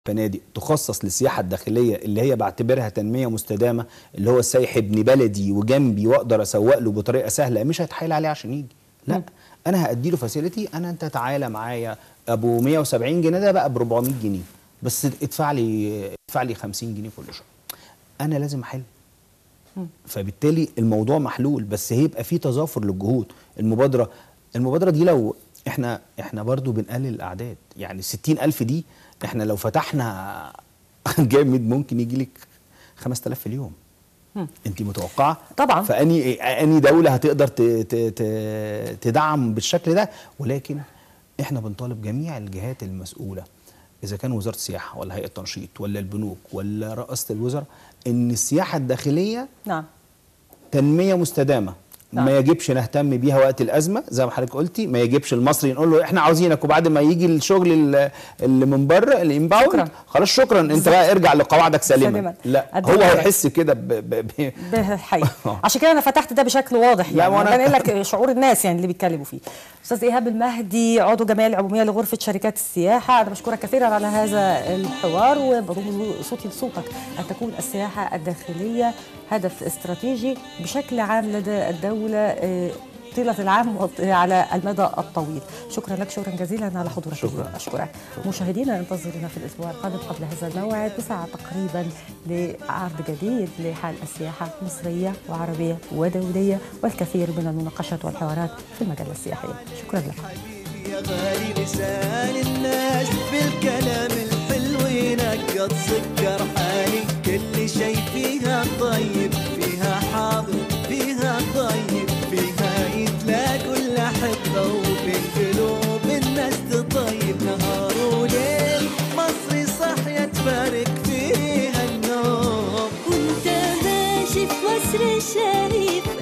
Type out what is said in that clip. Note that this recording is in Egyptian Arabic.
فنادق تخصص للسياحه الداخليه اللي هي بعتبرها تنميه مستدامه اللي هو السايح ابن بلدي وجنبي واقدر اسوق له بطريقه سهله مش هتحايل عليه عشان يجي لا مم. انا هادي له فاسيلتي انا انت تعالى معايا ابو 170 جنيه ده بقى ب 400 جنيه بس ادفع لي ادفع لي 50 جنيه كل شهر انا لازم احل فبالتالي الموضوع محلول بس هيبقى في تظافر للجهود المبادره المبادره دي لو احنا احنا برضو بنقلل الاعداد يعني 60000 دي احنا لو فتحنا جامد ممكن يجي لك 5000 في اليوم مم. انت متوقعه طبعا. فاني اني دوله هتقدر ت- ت- ت- تدعم بالشكل ده ولكن احنا بنطالب جميع الجهات المسؤوله اذا كان وزاره السياحه ولا هيئه التنشيط ولا البنوك ولا رئاسه الوزراء ان السياحه الداخليه نعم تنميه مستدامه نعم. ما يجبش نهتم بيها وقت الازمه زي ما حضرتك قلتي ما يجبش المصري نقول له احنا عاوزينك وبعد ما يجي الشغل ال- اللي من بره الانباوند شكراً. خلاص شكرا انت بقى ارجع لقواعدك سليما سليما. لا قد هو إيه؟ هيحس كده ب- ب- ب- بالحقيقه آه. عشان كده انا فتحت ده بشكل واضح لا، يعني وأنا- بنقل لك شعور الناس يعني اللي بيتكلموا فيه استاذ ايهاب المهدي عضو جمعيه العموميه لغرفه شركات السياحه انا بشكرك كثيرا على هذا الحوار وبضم صوتي لصوتك ان تكون السياحه الداخليه هدف استراتيجي بشكل عام لدى الدوله آه، طيلة العام وعلى المدى الطويل شكرا لك شكرا جزيلا على حضورك شكراً. اليوم. أشكرك مشاهدينا انتظرونا في الأسبوع القادم قبل هذا الموعد بساعة تقريبا لعرض جديد لحال السياحة مصرية وعربية ودولية والكثير من المناقشات والحوارات في المجال السياحي شكرا لك حبيبي يا غالي لسان الناس بالكلام الحلو ينقط سكر حالي كل شي فيها طيب فيها حاضر فيها طيب فيها يتلاقوا الأحبة وبين قلوب الناس تطيب نهار وليل مصري صح تبارك فيها النوم وانت ماشي في مصر شايف